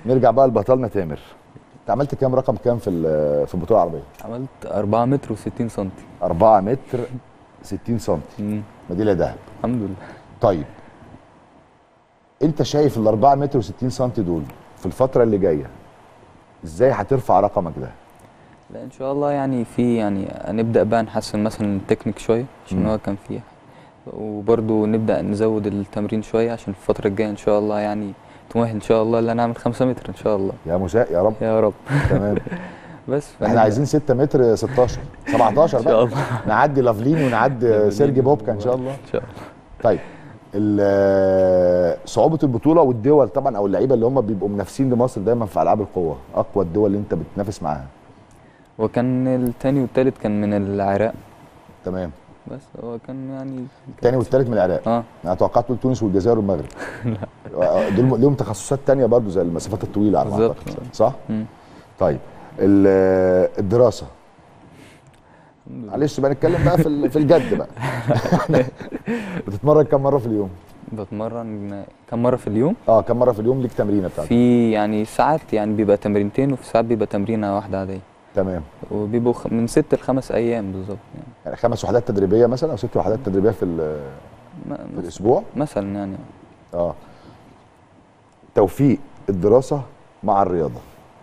نرجع بقى لبطلنا تامر انت عملت كام رقم كام في ال- في البطوله العربيه عملت 4 متر و60 سم 4 متر 60 سم ميداليه ذهب الحمد لله طيب انت شايف ال 4 متر و60 سم دول في الفتره اللي جايه ازاي هترفع رقمك ده لا ان شاء الله يعني في يعني هنبدا بقى نحسن مثلا التكنيك شويه عشان مم. هو كان فيه وبرضه نبدا نزود التمرين شويه عشان في الفتره الجايه ان شاء الله يعني طموحي ان شاء الله ان انا اعمل 5 متر ان شاء الله يا مساء يا رب يا رب تمام بس احنا فنبدأ. عايزين 6 متر 16 17 ان شاء بقى الله نعدي لافلين ونعدي سيرجي بوبكا ان شاء الله ان شاء الله طيب ال- صعوبه البطوله والدول طبعا او اللعيبه اللي هم بيبقوا منافسين لمصر دايما في العاب القوه اقوى الدول اللي انت بتنافس معاها وكان التاني والتالت كان من العراق تمام بس هو كان يعني الثاني والثالث من العراق اه انا توقعت تقول تونس والجزائر والمغرب دول لهم تخصصات تانية برضو زي المسافات الطويله على ما بالظبط. اعتقد صح مم. طيب ال- الدراسه الحمد لله. معلش بقى نتكلم بقى في ال- في الجد بقى بتتمرن كم مره في اليوم بتمرن كم مره في اليوم اه كم مره في اليوم ليك تمرينه بتاعتك في يعني ساعات يعني بيبقى تمرينتين وفي ساعات بيبقى تمرينه واحده عاديه تمام وبيبقوا خ- من ست لخمس ايام بالظبط يعني يعني خمس وحدات تدريبيه مثلا او ست وحدات تدريبيه في, ال- م- في مس- الاسبوع مثلا يعني اه توفيق الدراسه مع الرياضه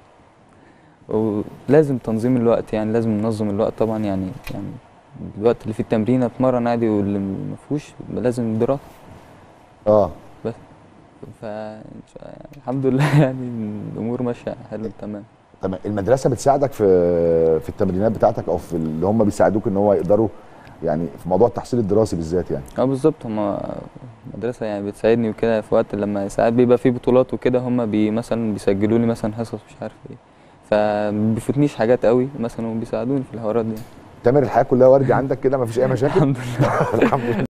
ولازم تنظيم الوقت يعني لازم ننظم الوقت طبعا يعني يعني الوقت اللي فيه التمرين اتمرن عادي واللي ما فيهوش يبقى لازم دراسه اه ف يعني الحمد لله يعني الامور ماشيه حلو تمام تمام المدرسه بتساعدك في في التمرينات بتاعتك او في اللي هم بيساعدوك ان هو يقدروا يعني في موضوع التحصيل الدراسي بالذات يعني اه بالظبط هما المدرسة يعني بتساعدني وكده في وقت لما ساعات بيبقى في بطولات وكده هما بي مثلا بيسجلوا لي مثلا حصص مش عارف ايه فبيفوتنيش حاجات قوي مثلا وبيساعدوني في الحوارات دي تامر الحياه كلها وردي عندك كده مفيش اي مشاكل الحمد لله الحمد لله